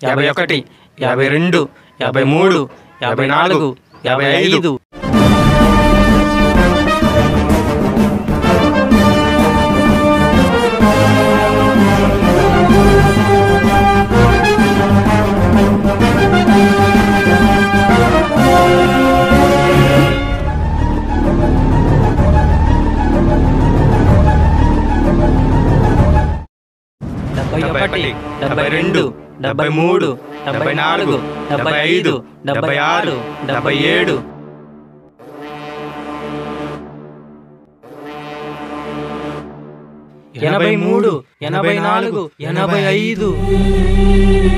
యాభై ఒకటి యాభై రెండు యాభై మూడు యాభై నాలుగు యాభై ఐదు డెబ్బై ఒకటి డెబ్బై రెండు డెబ్బై మూడు డెబ్బై నాలుగు డెబ్బై ఐదు డెబ్బై ఆరు డెబ్బై ఏడు ఎనభై మూడు ఎనభై నాలుగు ఎనభై ఐదు